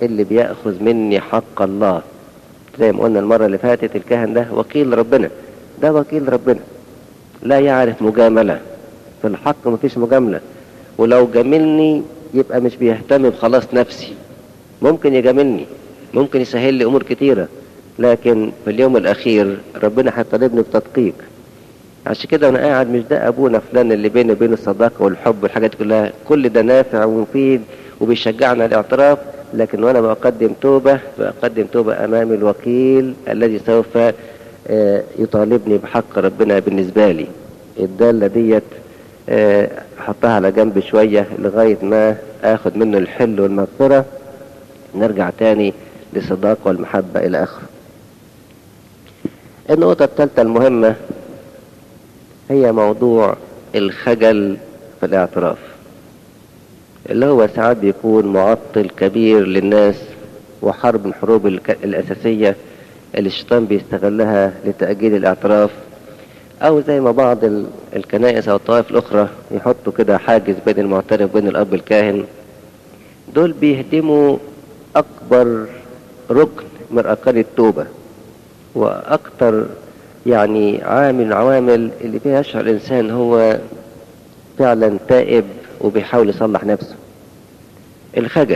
اللي بيأخذ مني حق الله زي ما قلنا المرة اللي فاتت الكاهن ده وكيل ربنا ده وكيل ربنا لا يعرف مجاملة في الحق مفيش مجاملة ولو جاملني يبقى مش بيهتم بخلاص نفسي ممكن يجاملني ممكن يسهل لي امور كتيرة لكن في اليوم الاخير ربنا هيطالبني بتدقيق عشان كده وانا قاعد مش ده ابونا فلان اللي بيني وبين الصداقة والحب والحاجات دي كلها كل ده نافع ومفيد وبيشجعنا الاعتراف لكن وانا بقدم توبة بقدم توبة امام الوكيل الذي سوف آه، يطالبني بحق ربنا بالنسبة لي الدالة ديت آه، احطها على جنب شوية لغاية ما اخد منه الحل والمغفرة نرجع تاني للصداقة والمحبة الى اخره النقطة الثالثة المهمة هي موضوع الخجل في الاعتراف اللي هو ساعات بيكون معطل كبير للناس وحرب من الحروب الك- الأساسية اللي الشيطان بيستغلها لتأجيل الاعتراف أو زي ما بعض ال- الكنائس أو الطوائف الأخرى يحطوا كده حاجز بين المعترف وبين الأب الكاهن دول بيهدموا أكبر ركن من أركان التوبة وأكتر يعني عامل من العوامل اللي فيها يشعر الإنسان هو فعلا تائب وبيحاول يصلح نفسه الخجل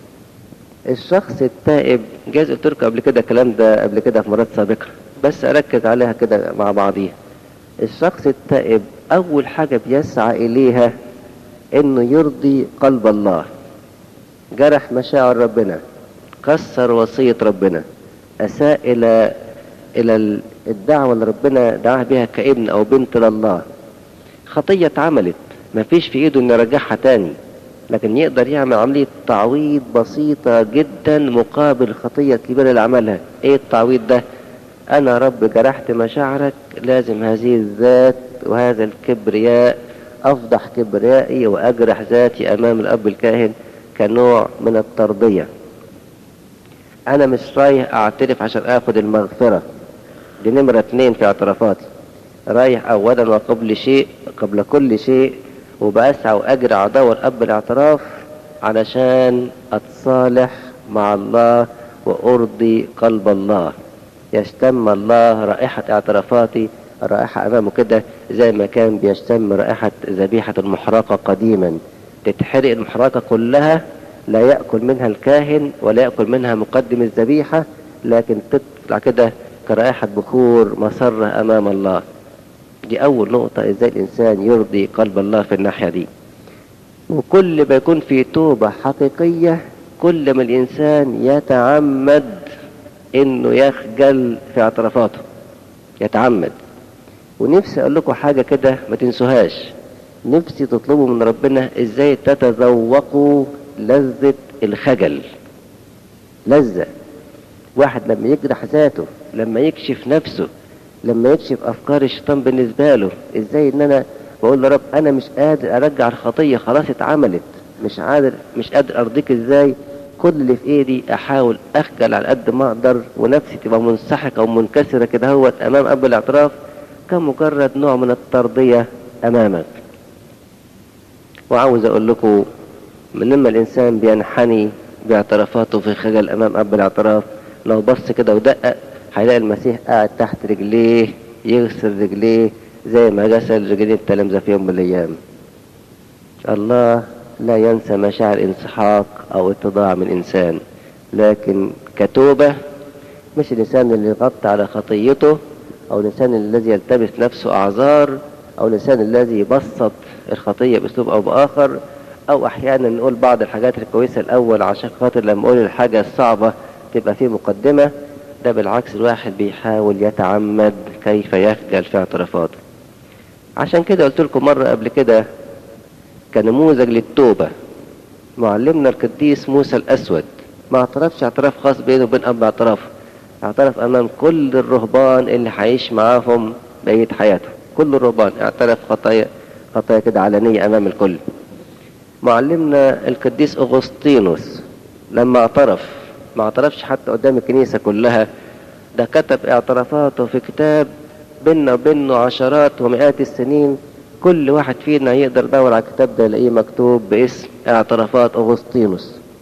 الشخص التائب جايز قلت لكم قبل كده الكلام ده قبل كده في مرات سابقة بس أركز عليها كده مع بعضيها الشخص التائب أول حاجة بيسعى إليها إنه يرضي قلب الله جرح مشاعر ربنا كسر وصية ربنا أساء إلى إلى الدعوة اللي ربنا دعاه بها كابن أو بنت لله خطية اتعملت مفيش في إيده إنه يرجعها تاني لكن يقدر يعمل عملية تعويض بسيطة جدا مقابل الخطية الكبيرة اللي عملها إيه التعويض ده؟ أنا رب جرحت مشاعرك لازم هذه الذات وهذا الكبرياء أفضح كبريائي وأجرح ذاتي أمام الأب الكاهن كنوع من الترضية أنا مش رايح أعترف عشان آخد المغفرة دي نمرة اتنين في اعترافاتي رايح أولا وقبل شيء قبل كل شيء وبأسعى وأجري عداوة الأب الاعتراف علشان أتصالح مع الله وأرضي قلب الله يشتم الله رائحة اعترافاتي رائحة أمامه كده زي ما كان بيشتم رائحة ذبيحة المحرقة قديما تتحرق المحرقة كلها لا يأكل منها الكاهن ولا يأكل منها مقدم الذبيحة لكن تطلع كده كرائحة بخور مسرة أمام الله دي أول نقطة إزاي الإنسان يرضي قلب الله في الناحية دي وكل ما يكون في توبة حقيقية كل ما الإنسان يتعمد إنه يخجل في اعترافاته يتعمد ونفسي أقول لكم حاجة كده ما تنسوهاش نفسي تطلبوا من ربنا إزاي تتذوقوا لذة الخجل لذة واحد لما يجرح ذاته لما يكشف نفسه لما يكشف افكار الشيطان بالنسبه له ازاي ان انا بقول له رب انا مش قادر ارجع الخطيه خلاص اتعملت مش قادر مش قادر ارضيك ازاي كل اللي في ايدي احاول اخجل على قد ما اقدر ونفسي تبقى منسحقه ومنكسره كده هو امام اب الاعتراف كمجرد نوع من الترضيه امامك وعاوز اقول لكم من لما الانسان بينحني باعترافاته في خجل امام اب الاعتراف لو بص كده ودقق هيلاقي المسيح قاعد تحت رجليه يغسل رجليه زي ما غسل رجلين التلامذة في يوم من الأيام الله لا ينسى مشاعر انسحاق أو اتضاع من إنسان لكن كتوبة مش الإنسان اللي يغطي على خطيته أو الإنسان الذي يلتبس نفسه أعذار أو الإنسان الذي يبسط الخطية بأسلوب أو بآخر أو أحيانا نقول بعض الحاجات الكويسة الأول عشان خاطر لما نقول الحاجة الصعبة تبقى في مقدمة ده بالعكس الواحد بيحاول يتعمد كيف يخجل في اعترافاته عشان كده قلت لكم مرة قبل كده كنموذج للتوبة معلمنا القديس موسى الأسود ما اعترفش اعتراف خاص بينه وبين أب اعتراف اعترف أمام كل الرهبان اللي هيعيش معاهم بقية حياته كل الرهبان اعترف خطايا خطايا كده علنية أمام الكل معلمنا القديس أغسطينوس لما اعترف ما اعترفش حتى قدام الكنيسة كلها ده كتب اعترافاته في كتاب بيننا وبينه عشرات ومئات السنين كل واحد فينا يقدر يدور على الكتاب ده يلاقيه مكتوب باسم اعترافات أغسطينوس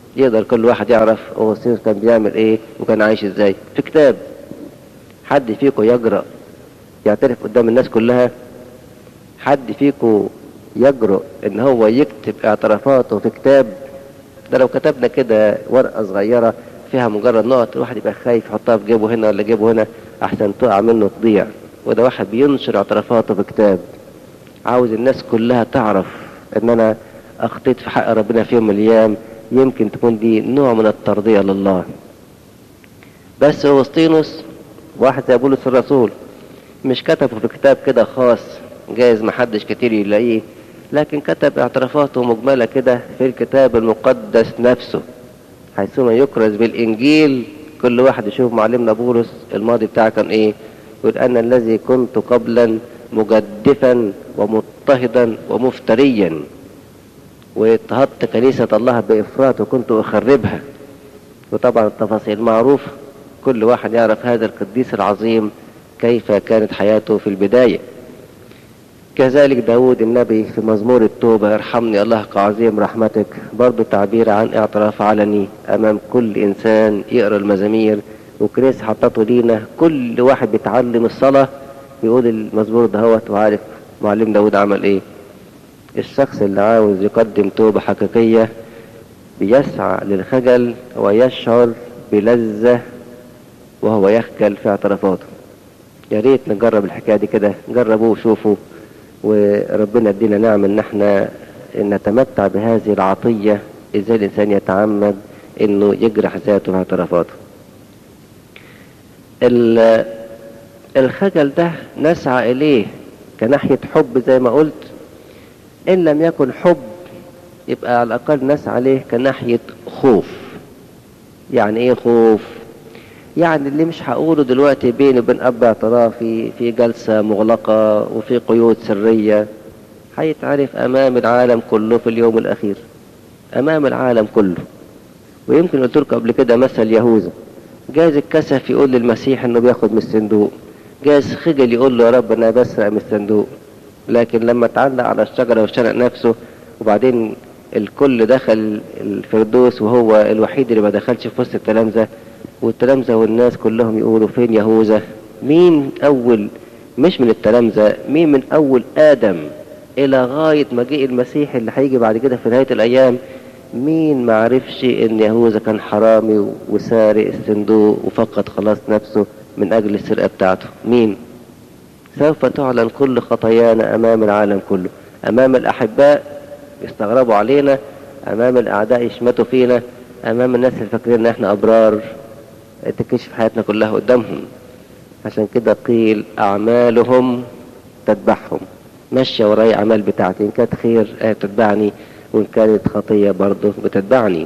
يقدر كل واحد يعرف أغسطينوس كان بيعمل إيه وكان عايش إزاي في كتاب حد فيكم يجرأ يعترف قدام الناس كلها حد فيكم يجرؤ ان هو يكتب اعترافاته في كتاب ده لو كتبنا كده ورقة صغيرة فيها مجرد نقط الواحد يبقى خايف يحطها في جيبه هنا ولا جيبه هنا احسن تقع منه تضيع وده واحد بينشر اعترافاته في كتاب عاوز الناس كلها تعرف ان انا اخطيت في حق ربنا في يوم من الايام يمكن تكون دي نوع من الترضية لله بس أغسطينوس واحد زي بولس الرسول مش كتبه في كتاب كده خاص جايز محدش كتير يلاقيه لكن كتب اعترافاته مجملة كده في الكتاب المقدس نفسه حيثما يكرز بالإنجيل كل واحد يشوف معلمنا بولس الماضي بتاعه كان ايه يقول أنا الذي كنت قبلا مجدفا ومضطهدا ومفتريا واضطهدت كنيسة الله بإفراط وكنت أخربها وطبعا التفاصيل معروفة كل واحد يعرف هذا القديس العظيم كيف كانت حياته في البداية كذلك داود النبي في مزمور التوبة ارحمني الله كعظيم رحمتك برضو تعبير عن اعتراف علني أمام كل إنسان يقرأ المزامير وكريس حطته لينا كل واحد بيتعلم الصلاة بيقول المزمور دهوت وعارف معلم داود عمل ايه الشخص اللي عاوز يقدم توبة حقيقية بيسعى للخجل ويشعر بلذة وهو يخجل في اعترافاته يا ريت نجرب الحكاية دي كده جربوه وشوفوا وربنا يدينا نعم ان احنا نتمتع بهذه العطية ازاي الانسان يتعمد انه يجرح ذاته في اعترافاته الخجل ده نسعى اليه كناحية حب زي ما قلت ان لم يكن حب يبقى على الاقل نسعى عليه كناحية خوف يعني ايه خوف يعني اللي مش هقوله دلوقتي بيني وبين اب اعترافي في جلسة مغلقة وفي قيود سرية هيتعرف امام العالم كله في اليوم الاخير امام العالم كله ويمكن قلت لكم قبل كده مثل يهوذا جايز الكسف يقول للمسيح انه بياخد من الصندوق جايز خجل يقول له يا رب انا بسرق من الصندوق لكن لما اتعلق على الشجرة وشنق نفسه وبعدين الكل دخل الفردوس وهو الوحيد اللي ما دخلش في وسط التلامذة والتلامذة والناس كلهم يقولوا فين يهوذا مين أول مش من التلامذة مين من أول آدم إلى غاية مجيء المسيح اللي هيجي بعد كده في نهاية الأيام مين ما عرفش إن يهوذا كان حرامي وسارق الصندوق وفقد خلاص نفسه من أجل السرقة بتاعته مين سوف تعلن كل خطايانا أمام العالم كله أمام الأحباء يستغربوا علينا أمام الأعداء يشمتوا فينا أمام الناس اللي فاكرين إن إحنا أبرار تكشف حياتنا كلها قدامهم عشان كده قيل أعمالهم تتبعهم ماشية وراي أعمال بتاعتي إن كانت خير تتبعني وإن كانت خطية برضه بتتبعني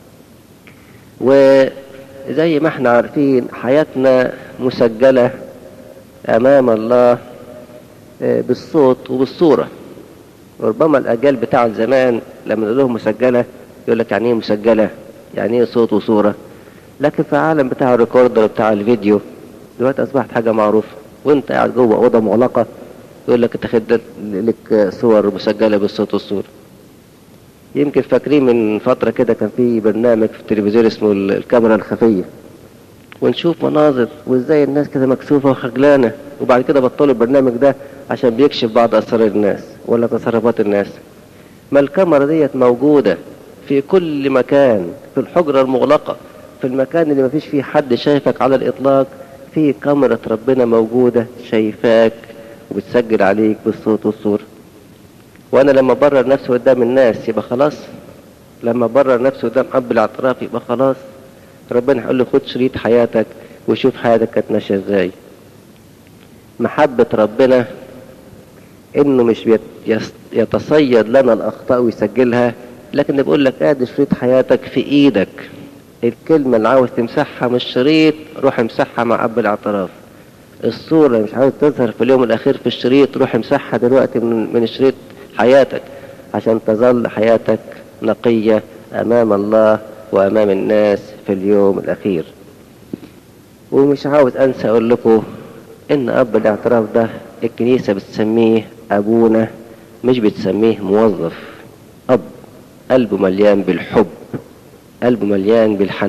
وزي ما احنا عارفين حياتنا مسجلة أمام الله بالصوت وبالصورة وربما الأجيال بتاع زمان لما نقول لهم مسجلة يقول لك يعني إيه مسجلة؟ يعني إيه صوت وصورة؟ لكن في العالم بتاع الريكوردر بتاع الفيديو دلوقتي أصبحت حاجة معروفة وأنت قاعد جوه أوضة مغلقة يقول لك أنت لك صور مسجلة بالصوت والصورة يمكن فاكرين من فترة كده كان في برنامج في التلفزيون اسمه الكاميرا الخفية ونشوف مناظر وازاي الناس كده مكسوفة وخجلانة وبعد كده بطلوا البرنامج ده عشان بيكشف بعض أسرار الناس ولا تصرفات الناس ما الكاميرا ديت موجودة في كل مكان في الحجرة المغلقة في المكان اللي مفيش فيه حد شايفك على الإطلاق في كاميرا ربنا موجودة شايفاك وبتسجل عليك بالصوت والصورة وأنا لما برر نفسي قدام الناس يبقى خلاص لما برر نفسي قدام أب الاعتراف يبقى خلاص ربنا هيقول له خد شريط حياتك وشوف حياتك كانت ماشيه ازاي محبة ربنا انه مش يتصيد لنا الاخطاء ويسجلها لكن بيقول لك ادي شريط حياتك في ايدك الكلمة اللي عاوز تمسحها من الشريط روح امسحها مع اب الاعتراف الصورة اللي مش عاوز تظهر في اليوم الاخير في الشريط روح امسحها دلوقتي من, من الشريط حياتك عشان تظل حياتك نقية امام الله وامام الناس في اليوم الاخير ومش عاوز انسى اقول لكم ان اب الاعتراف ده الكنيسة بتسميه ابونا مش بتسميه موظف اب قلبه مليان بالحب قلبه مليان بالحنان